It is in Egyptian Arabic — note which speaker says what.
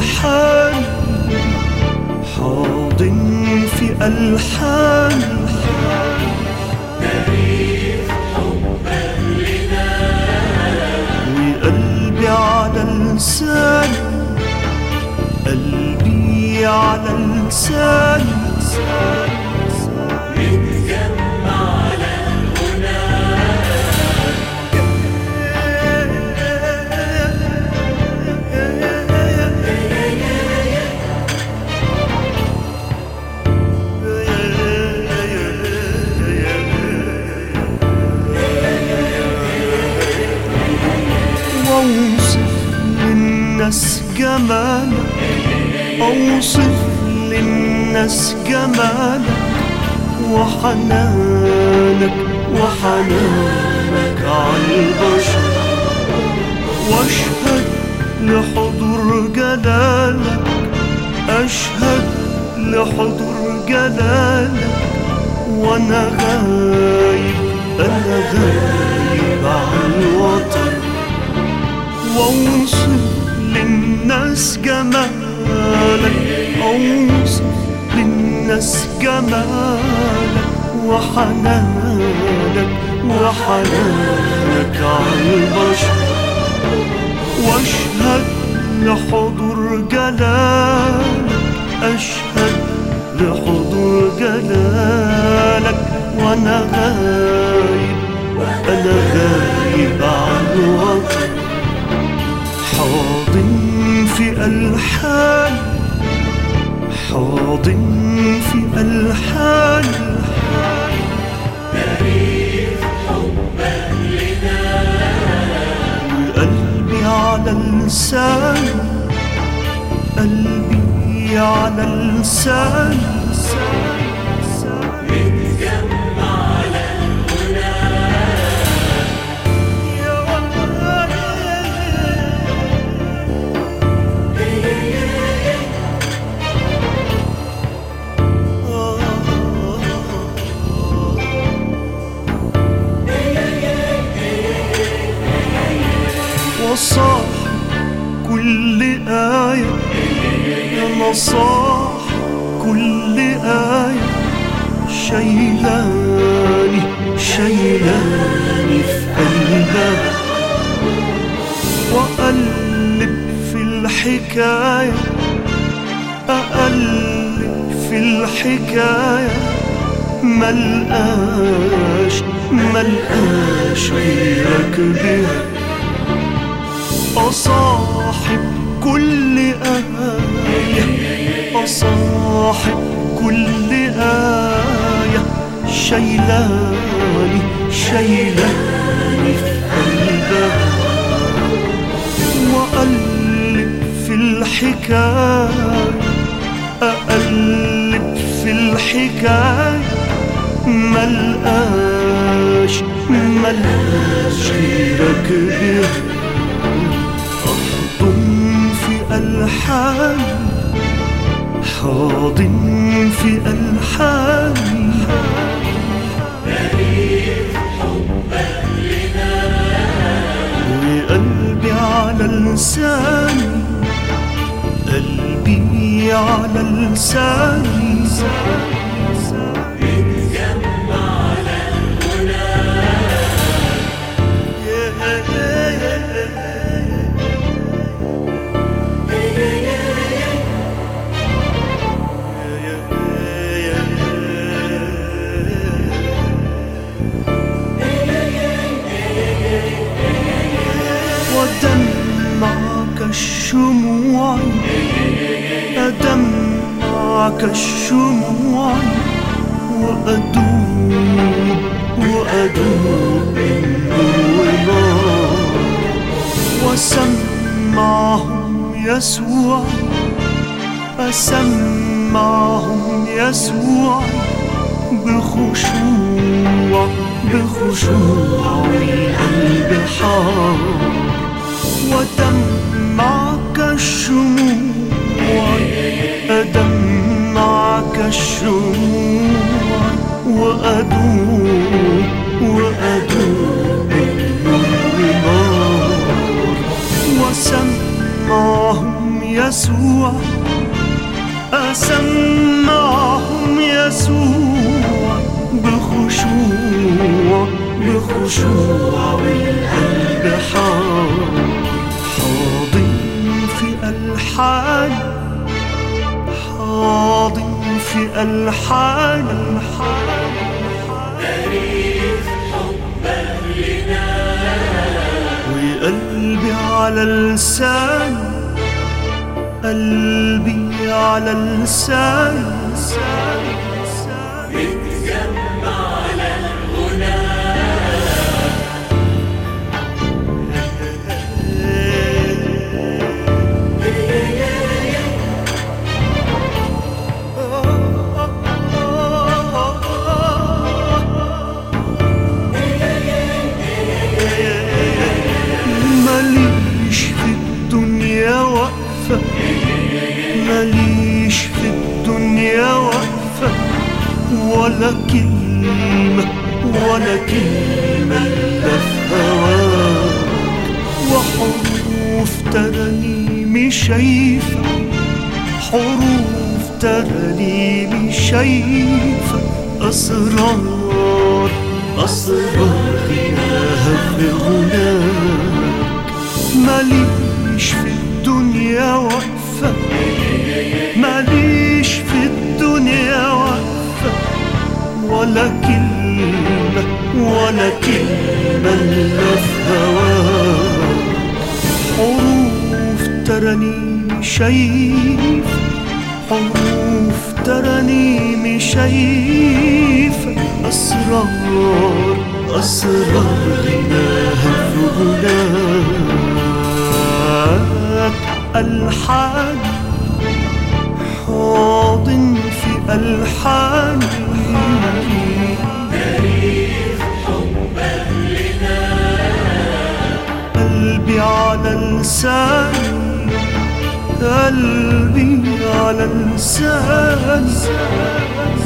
Speaker 1: ألحان حاضن في ألحان وقلبي على لساني قلبي على لساني واوصف للناس جمالك اوصف للناس جمالك وحنانك وحنانك على البشر واشهد لحضور جلالك اشهد لحضور جلالك وانا غايب انا غايب عن الوطن واوصف للناس جمالك اوصف للناس جمالك وحنانك وحنانك على البشر واشهد لحضور جلالك اشهد لحضور جلالك وانا غايب انا غايب عن الوطن حاضن في ألحان حاضن في ألحان قلبي على لساني قلبي على لساني يا وصاح كل آية يا نصاح كل آية شيلاني شيلاني في قلبها وأقلب في الحكاية أقلب في الحكاية ملقاش ملقاش غيرك بها أصاحب كل آية أصاحب كل آية شيلاني شيلاني في قلبها وأقلب في الحكاية أقلب في الحكاية ملقاش ملقاش غيرك بها أحضن في ألحان حاضن في ألحان وقلبي على لساني قلبي على لساني ودمعك الشموع أدمعك الشموع وأدوب وأدوب النور نار وسمعهم يسوع أسمعهم يسوع بخشوع بخشوع القلب حار ودمعك الشموع أدمعك الشموع وأدوب وأدوب النور نار وسمعهم يسوع بخشوع والقلب حاضر حاضر في ألحان حاضر في ألحان وقلبي على لسان قلبي على لسان ماليش في الدنيا وقفة ماليش في الدنيا وقفة ولا كلمة ولا كلمة إلا في هواك وحروف ترانيمي شايفة حروف ترانيمي شايفة أسرار أسرار غناها في غناك ماليش في الدنيا وقفة ماليش في الدنيا وقفة ولا كلمة ولا كلمة إلا في هواك حروف ترانيمي شايف حروف ترانيمي شايفة أسرار أسرار غناها في غناك ألحان حاضن في ألحان قلبي على لسان قلبي على لسان